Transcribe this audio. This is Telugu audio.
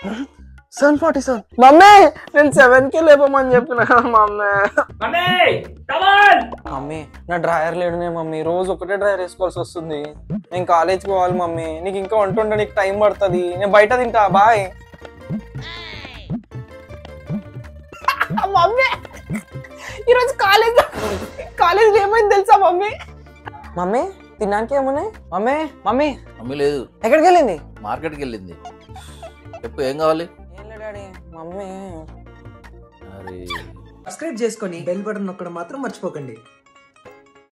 సెవెన్ ఫార్టీ సెవెన్ మమ్మీ నేను సెవెన్ కి లేపమని చెప్పిన కదా మమ్మీ మమ్మీ నా డ్రైవర్ లేడునే మమ్మీ రోజు ఒకటే డ్రైవర్ వేసుకోవాల్సి వస్తుంది నేను కాలేజ్కి పోవాలి మమ్మీ నీకు ఇంకా వంట ఉండడానికి టైం పడుతుంది నేను బయట తింటా బాయ్ మమ్మీ ఈరోజు కాలేజ్ కాలేజ్ ఏమైంది తెలుసా మమ్మీ మమ్మీ తినడానికి ఏమున్నాయి మమ్మీ మమ్మీ మమ్మీ లేదు ఎక్కడికి వెళ్ళింది మార్కెట్కి వెళ్ళింది చెప్పు ఏం కావాలి ఏం లే డాడీ మమ్మీ అరే సబ్స్క్రైబ్ చేసుకొని బెల్ బటన్ నొక్కడం మాత్రం మర్చిపోకండి